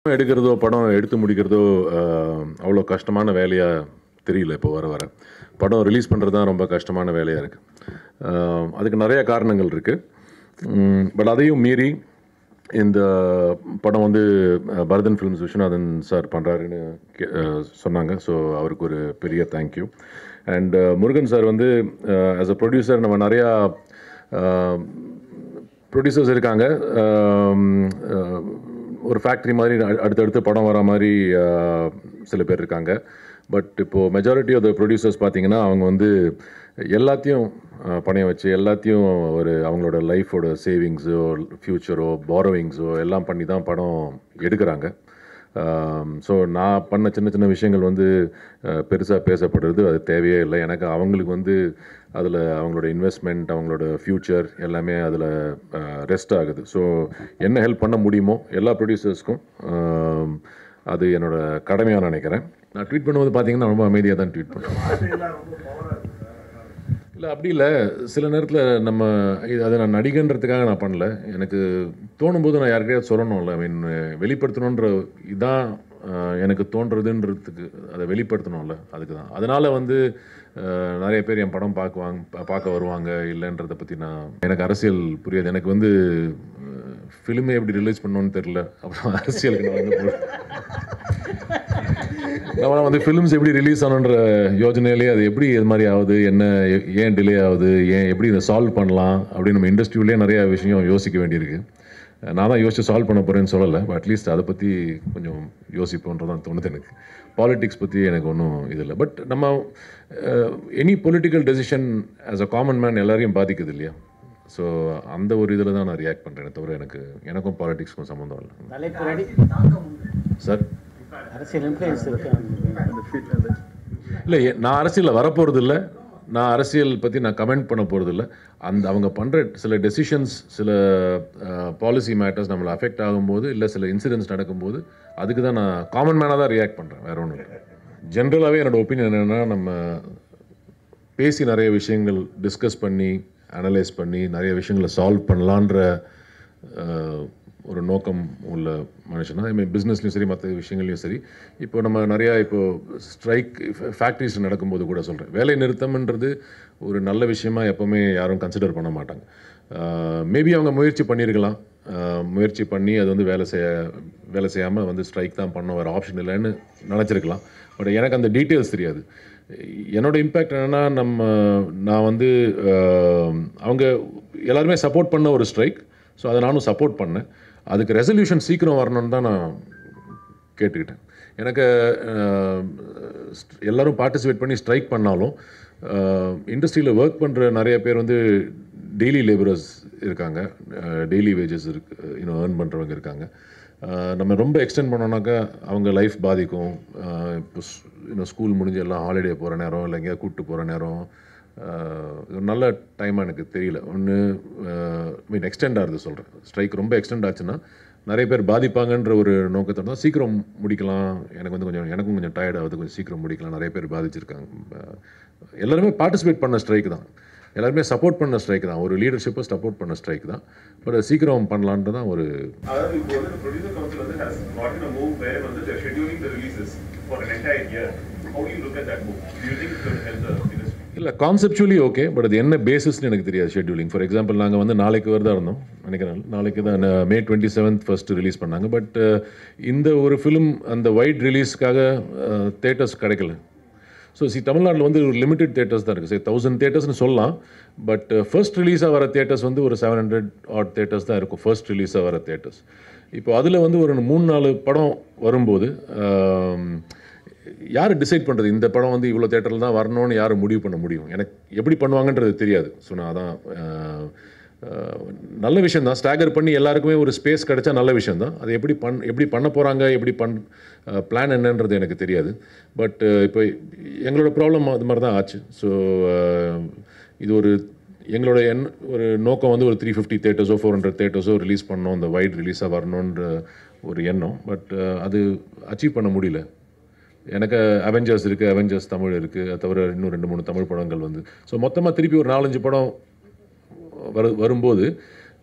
எடுக்கிறதோ படம் எடுத்து முடிக்கிறதோ அவ்வளோ கஷ்டமான வேலையாக தெரியல இப்போ வர வர படம் ரிலீஸ் பண்ணுறது தான் ரொம்ப கஷ்டமான வேலையாக இருக்குது அதுக்கு நிறைய காரணங்கள் இருக்குது பட் அதையும் மீறி இந்த படம் வந்து அஹ், பரதன் ஃபிலிம்ஸ் விஸ்வநாதன் சார் பண்ணுறாருன்னு சொன்னாங்க ஸோ அவருக்கு ஒரு பெரிய தேங்க்யூ அண்ட் முருகன் சார் வந்து ஆஸ் அ ப்ரொடியூசர் நம்ம நிறையா ப்ரொடியூசர்ஸ் இருக்காங்க ஆம், அஹ், ஒரு ஃபேக்ட்ரி மாதிரி அ- அடுத்தடுத்து படம் வர மாதிரி அஹ், சில பேர் இருக்காங்க பட் இப்போது மெஜாரிட்டி ஆஃப் த ப்ரொடியூசர்ஸ் பார்த்தீங்கன்னா அவங்க வந்து எல்லாத்தையும் அஹ், பணையம் வச்சு எல்லாத்தையும் ஒரு அவங்களோட லைஃபோட சேவிங்ஸோ ஃப்யூச்சரோ பாரோவிங்ஸோ எல்லாம் பண்ணி தான் படம் எடுக்கிறாங்க ஸோ நான் பண்ண சின்ன சின்ன விஷயங்கள் வந்து பெருசாக பேசப்படுறது அது தேவையே இல்லை எனக்கு அவங்களுக்கு வந்து அதில் அவங்களோட இன்வெஸ்ட்மெண்ட் அவங்களோட ஃப்யூச்சர் எல்லாமே அதில் ரெஸ்ட் ஆகுது ஸோ என்ன ஹெல்ப் பண்ண முடியுமோ எல்லா ப்ரொடியூசர்ஸ்க்கும் அது என்னோட கடமையாக நினைக்கிறேன் நான் ட்வீட் பண்ணும்போது பார்த்தீங்கன்னா ரொம்ப அமைதியாக தான் ட்வீட் பண்ணுவேன் இல்லை அப்படி இல்லை சில நேரத்தில் நம்ம இது அதை நான் நடிகன்றதுக்காக நான் பண்ணல எனக்கு தோணும் போது நான் யாருக்கையாவது சொல்லணும்ல ஐ மீன் வெளிப்படுத்தணுன்ற இதான் அஹ், எனக்கு தோன்றதுன்றதுக்கு அதை வெளிப்படுத்தணும்ல அதுக்கு தான் அதனால் வந்து அஹ், நிறைய பேர் என் படம் பார்க்குவாங்க பா- பார்க்க வருவாங்க இல்லைன்றதை பற்றி நான் எனக்கு அரசியல் புரியாது எனக்கு வந்து ஃபிலிமே எப்படி ரிலீஸ் பண்ணணும்னு தெரில அப்புறம் அரசியலுக்கு நான் வந்து போ- நம்ம வந்து ஃபிலிம்ஸ் எப்படி ரிலீஸ் ஆகணுன்ற யோஜனையிலே அது எப்படி இது மாதிரி ஆகுது என்ன ஏ- ஏன் டிலே ஆகுது ஏன் எப்படி இதை சால்வ் பண்ணலாம் அப்படின்னு நம்ம இண்டஸ்ட்ரியிலே நிறைய விஷயம் யோசிக்க வேண்டியிருக்கு நான் தான் யோசிச்சு சால்வ் பண்ண போகிறேன்னு சொல்லலை பட் அட்லீஸ்ட் அதை பற்றி கொஞ்சம் யோசிப்போன்றதான் தோணுது எனக்கு பாலிடிக்ஸ் பற்றி எனக்கு ஒன்றும் இது இல்லை பட் நம்ம any political decision as a common man எல்லாரையும் பாதிக்குது இல்லையா ஸோ அந்த ஒரு இதில் தான் நான் ரியாக்ட் பண்ணுறேன் தவிர எனக்கு எனக்கும் பாலிடிக்ஸ்க்கும் சம்மந்தம் இல்லை தலைப்பு ரெடி சார் அரசியல் இன்ஃப்ளூயன்ஸ் இருக்கு இல்லை எ- நான் அரசியலில் வரப்போகிறது இல்லை நான் அரசியல் பற்றி நான் கமெண்ட் பண்ண போகிறது இல்லை அந்த அவங்க பண்ணுற சில டெசிஷன்ஸ் சில பாலிசி மேட்டர்ஸ் நம்மளை அஃபெக்ட் ஆகும்போது இல்லை சில இன்சிடென்ட்ஸ் நடக்கும்போது அதுக்கு தான் நான் காமன் மேனாக தான் ரியாக்ட் பண்ணுறேன் வேற ஒன்றும் இல்லை ஜென்ரலாகவே என்னோட ஒப்பீனியன் என்னென்னா நம்ம பேசி நிறைய விஷயங்கள் டிஸ்கஸ் பண்ணி அனலைஸ் பண்ணி நிறைய விஷயங்களை சால்வ் பண்ணலான்ற அஹ், ஒரு நோக்கம் உள்ள மனுஷனா ஐ மீன் பிஸ்னஸ்லையும் சரி மற்ற விஷயங்களையும் சரி இப்போ நம்ம நிறையா இப்போ ஸ்ட்ரைக் ஃபேக்ட்ரிஸ் நடக்கும்போது கூட சொல்கிறேன் வேலை நிறுத்தம்ன்றது ஒரு நல்ல விஷயமா எப்போவுமே யாரும் கன்சிடர் பண்ண மாட்டாங்க மேபி அவங்க முயற்சி பண்ணியிருக்கலாம் அஹ், முயற்சி பண்ணி அது வந்து வேலை செய்ய வேலை செய்யாமல் வந்து ஸ்ட்ரைக் தான் பண்ண வர ஆப்ஷன் இல்லைன்னு நினச்சிருக்கலாம் பட் எனக்கு அந்த டீட்டெயில்ஸ் தெரியாது என்னோட இம்பேக்ட் என்னென்னா நம்ம நான் வந்து அஹ், அவங்க எல்லாருமே சப்போர்ட் பண்ண ஒரு ஸ்ட்ரைக் ஸோ அதை நானும் சப்போர்ட் பண்ணேன் அதுக்கு ரெசல்யூஷன் சீக்கிரம் வரணும்னு தான் நான் கேட்டுக்கிட்டேன் எனக்கு அஹ், st- எல்லாரும் பார்ட்டிசிபேட் பண்ணி ஸ்ட்ரைக் பண்ணாலும் இண்டஸ்ட்ரியில் ஒர்க் பண்ணுற நிறைய பேர் வந்து டெய்லி லேபரர்ஸ் இருக்காங்க டெய்லி வேஜஸ் இருக்கு இன்னும் ஏர்ன் பண்ணுறவங்க இருக்காங்க அஹ், நம்ம ரொம்ப எக்ஸ்டெண்ட் பண்ணோம்னாக்கா அவங்க லைஃப் பாதிக்கும் அஹ், இப்போ இன்னும் ஸ்கூல் முடிஞ்சு எல்லாம் ஹாலிடே போகிற நேரம் இல்லை எங்கேயா கூப்பிட்டு போகிற நேரம் அஹ், இது ஒரு நல்ல டைமாக எனக்கு தெரியல ஒன்று மீன் எக்ஸ்டெண்ட் ஆகுது சொல்கிறேன் ஸ்ட்ரைக் ரொம்ப எக்ஸ்டெண்ட் ஆச்சுன்னா நிறைய பேர் பாதிப்பாங்கன்ற ஒரு நோக்கத்தோட தான் சீக்கிரம் முடிக்கலாம் எனக்கு வந்து கொஞ்சம் எனக்கும் கொஞ்சம் டயர்ட் ஆகுது கொஞ்சம் சீக்கிரம் முடிக்கலாம் நிறைய பேர் பாதிச்சிருக்காங்க அஹ், எல்லாருமே பார்ட்டிசிபேட் பண்ண ஸ்ட்ரைக் தான் எல்லாருமே சப்போர்ட் பண்ண ஸ்ட்ரைக் தான் ஒரு லீடர்ஷிப்பை சப்போர்ட் பண்ண ஸ்ட்ரைக் தான் பட் சீக்கிரம் பண்ணலான்ட்டு தான் ஒரு அதாவது இப்போ வந்து ப்ரொடியூசர் கவுன்சில் வந்து has gotten a move where வந்து they're scheduling the releases for an entire year. How do you look at that move? Do you think it could help the industry? இல்லை கான்செப்சுவலி ஓகே பட் அது என்ன பேசிஸ்னு எனக்கு தெரியாது scheduling for example நாங்கள் வந்து நாளைக்கு வரதா இருந்தோம் நினைக்கிறேன் நாளைக்கு தான் May twenty seventh first release பண்ணாங்க பட் இந்த ஒரு ஃபிலிம் அந்த வைட் ரிலீஸ்க்காக தேட்டர்ஸ் கிடைக்கல ஸோ சி தமிழ்நாட்டில் வந்து ஒரு லிமிடெட் தேட்டர்ஸ் தான் இருக்குது சரி தௌசண்ட் தேட்டர்ஸ்னு சொல்லலாம் பட் ஃபர்ஸ்ட் ரிலீஸாக வர தேட்டர்ஸ் வந்து ஒரு செவன் ஹண்ட்ரட் ஆட் தேட்டர்ஸ் தான் இருக்கும் ஃபர்ஸ்ட் ரிலீஸாக வர தேட்டர்ஸ் இப்போ அதில் வந்து ஒரு மூணு நாலு படம் வரும்போது ஆம், யார் டிசைட் பண்ணுறது இந்த படம் வந்து இவ்வளோ தேட்டரில் தான் வரணும்னு யார் முடிவு பண்ண முடியும் எனக்கு எப்படி பண்ணுவாங்கன்றது தெரியாது ஸோ நான் அதான் அஹ், அஹ், நல்ல விஷயம் தான் ஸ்டாகர் பண்ணி எல்லாருக்குமே ஒரு ஸ்பேஸ் கிடைச்சா நல்ல விஷயம் தான் அது எப்படி பண் எப்படி பண்ண போகிறாங்க எப்படி பண் பிளான் என்னன்றது எனக்கு தெரியாது பட் இப்போ எங்களோட ப்ராப்ளம் அது மாதிரி தான் ஆச்சு ஸோ இது ஒரு எங்களோட எண் ஒரு நோக்கம் வந்து ஒரு த்ரீ ஃபிஃப்டி தேட்டர்ஸோ ஃபோர் ஹண்ட்ரட் தேட்டர்ஸோ ரிலீஸ் பண்ணோம் இந்த வைட் ரிலீஸாக வரணுன்ற ஒரு எண்ணம் பட் அது அச்சீவ் பண்ண முடியல எனக்கு அவெஞ்சர்ஸ் இருக்குது அவெஞ்சர்ஸ் தமிழ் இருக்குது அது தவிர இன்னும் ரெண்டு மூணு தமிழ் படங்கள் வந்து ஸோ மொத்தமாக திருப்பி ஒரு நாலஞ்சு படம் வரு வரும்போது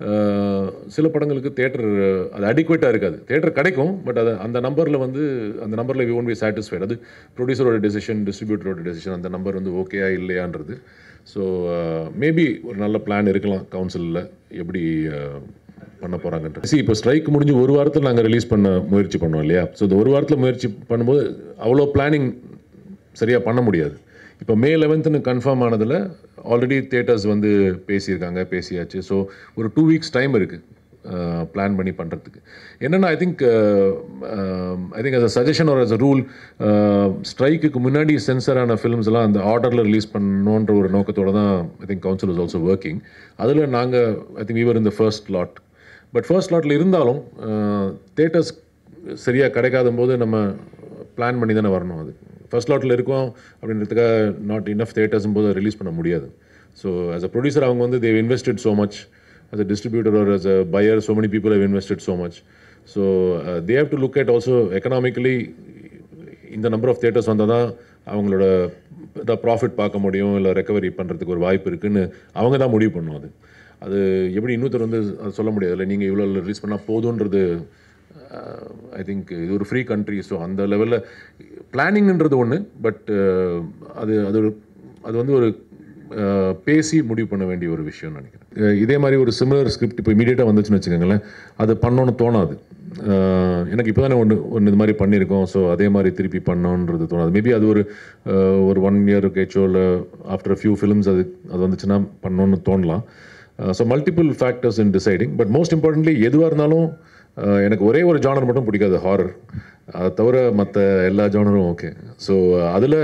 அஹ், சில படங்களுக்கு தேட்டர் அது அடிக்குவேட்டாக இருக்காது தேட்டர் கிடைக்கும் பட் அது அந்த நம்பரில் வந்து அந்த நம்பரில் வி ஒன்ட் பி சாட்டிஸ்ஃபைட் அது ப்ரொடியூசரோட டெசிஷன் டிஸ்ட்ரிபியூட்டரோட டெசிஷன் அந்த நம்பர் வந்து ஓகேயா இல்லையான்றது ஸோ மேபி ஒரு நல்ல பிளான் இருக்கலாம் கவுன்சிலில் எப்படி அஹ், பண்ண போகிறாங்கன்றது சி இப்போ ஸ்ட்ரைக் முடிஞ்சு ஒரு வாரத்தில் நாங்கள் ரிலீஸ் பண்ண முயற்சி பண்ணோம் இல்லையா ஸோ இந்த ஒரு வாரத்தில் முயற்சி பண்ணும்போது அவ்வளோ பிளானிங் சரியாக பண்ண முடியாது இப்போ மே லெவன்த்துன்னு கன்ஃபார்ம் ஆனதில் ஆல்ரெடி தேட்டர்ஸ் வந்து பேசியிருக்காங்க பேசியாச்சு ஸோ ஒரு டூ வீக்ஸ் டைம் இருக்குது பிளான் பண்ணி பண்ணுறதுக்கு என்னென்னா I think I think as a suggestion ஒரு as a ரூல் ஸ்ட்ரைக்குக்கு முன்னாடி சென்சர் ஆன ஃபிலிம்ஸ் எல்லாம் அந்த ஆர்டரில் ரிலீஸ் பண்ணணுன்ற ஒரு நோக்கத்தோட தான் I think council is also working அதில் நாங்கள் ஐ திங்க் வீவர் இந்த ஃபர்ஸ்ட் லாட் பட் ஃபர்ஸ்ட் லாட்டில் இருந்தாலும் தேட்டர்ஸ் சரியாக கிடைக்காத போது நம்ம பிளான் பண்ணி தானே வரணும் அது ஃபர்ஸ்ட் லாட்டில் இருக்கோம் அப்படின்றதுக்காக நாட் இனஃப் தேட்டர்ஸும் போது ரிலீஸ் பண்ண முடியாது ஸோ ஆஸ் அ ப்ரொடியூசர் அவங்க வந்து they've invested so much as a distributor or as a buyer so many people have invested so much so uh, they have to look at also economically இந்த number of theatres வந்தால் தான் அவங்களோட இதாக profit பார்க்க முடியும் இல்லை recovery பண்ணுறதுக்கு ஒரு வாய்ப்பு இருக்குன்னு அவங்க தான் முடிவு பண்ணும் அது அது எப்படி இன்னொருத்தர் வந்து அது சொல்ல முடியாது இல்லை நீங்கள் இவ்வளோ ரிலீஸ் பண்ணால் போதுன்றது ஐ திங்க் இது ஒரு ஃப்ரீ கண்ட்ரி ஸோ அந்த லெவலில் பிளானிங்ன்றது ஒன்று பட் அது அது ஒரு அது வந்து ஒரு அஹ், பேசி முடிவு பண்ண வேண்டிய ஒரு விஷயம்னு நினைக்கிறேன் அஹ், இதே மாதிரி ஒரு சிமிலர் ஸ்கிரிப்ட் இப்போ இமீடியட்டாக வந்துச்சுன்னு வச்சுக்கோங்களேன் அது பண்ணணும்னு தோணாது அஹ், எனக்கு இப்போ தானே ஒன்று ஒன்று இது மாதிரி பண்ணியிருக்கோம் ஸோ அதே மாதிரி திருப்பி பண்ணணுன்றது தோணாது மேபி அது ஒரு அஹ், ஒரு ஒன் இயர் கேச்சோ இல்லை ஆஃப்டர் ஃபியூ ஃபிலிம்ஸ் அது அது வந்துச்சுன்னா பண்ணணும்னு தோணலாம் so multiple factors in deciding but most importantly எதுவாக இருந்தாலும் அஹ், எனக்கு ஒரே ஒரு ஜானர் மட்டும் பிடிக்காது ஹாரர் அதை தவிர மற்ற எல்லா ஜானரும் ஓகே ஸோ அதில்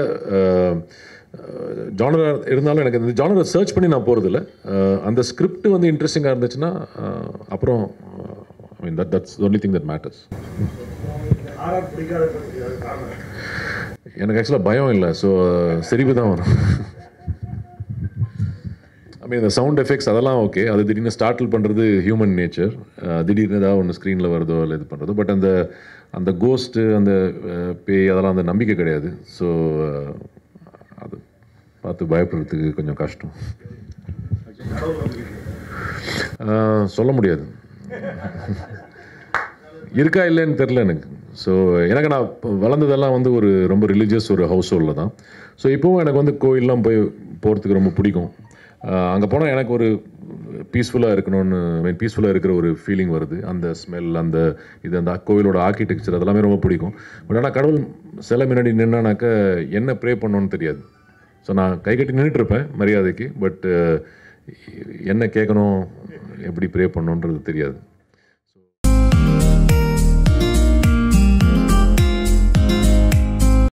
ஜானராக இருந்தாலும் எனக்கு இந்த ஜானரை சர்ச் பண்ணி நான் போகிறதில்ல அந்த ஸ்கிரிப்ட் வந்து இன்ட்ரெஸ்டிங்காக இருந்துச்சுன்னா அஹ், அப்புறம் I mean that that's only thing that matters RR பிடிக்காததுக்கு அது காரணம் எனக்கு ஆக்சுவலாக பயம் இல்லை ஸோ சிரிப்பு தான் வரும் ஐ மீன் இந்த சவுண்ட் எஃபெக்ட்ஸ் அதெல்லாம் ஓகே அது திடீர்னு ஸ்டார்டில் பண்ணுறது ஹியூமன் நேச்சர் திடீர்னு ஏதாவது ஒன்று ஸ்க்ரீனில் வருதோ இல்லை இது பண்ணுறதோ பட் அந்த அந்த கோஸ்ட்டு அந்த அஹ், பேய் அதெல்லாம் அந்த நம்பிக்கை கிடையாது ஸோ அது பார்த்து பயப்படுறதுக்கு கொஞ்சம் கஷ்டம் கடவுள் நம்பிக்கை ஆஹ், சொல்ல முடியாது இருக்கா இல்லைன்னு தெரில எனக்கு ஸோ எனக்கு நான் இப்ப வளர்ந்ததெல்லாம் வந்து ஒரு ரொம்ப ரிலீஜியஸ் ஒரு ஹவுஸ் ஹோல்டில் தான் ஸோ இப்போவும் எனக்கு வந்து கோயிலெலாம் போய் போகிறதுக்கு ரொம்ப பிடிக்கும் அங்கே போனால் எனக்கு ஒரு பீஸ்ஃபுல்லாக இருக்கணும்னு மீன் பீஸ்ஃபுல்லாக இருக்கிற ஒரு ஃபீலிங் வருது அந்த ஸ்மெல் அந்த இது அந்த கோவிலோட ஆர்கிடெக்சர் அதெல்லாமே ரொம்ப பிடிக்கும் பட் ஆனால் கடவுள் சிலை முன்னாடி நின்னானாக்க என்ன ப்ரே பண்ணணும்னு தெரியாது ஸோ நான் கை கட்டி நின்றுட்டு இருப்பேன் மரியாதைக்கு பட் என்ன கேட்கணும் எப்படி ப்ரே பண்ணணுன்றது தெரியாது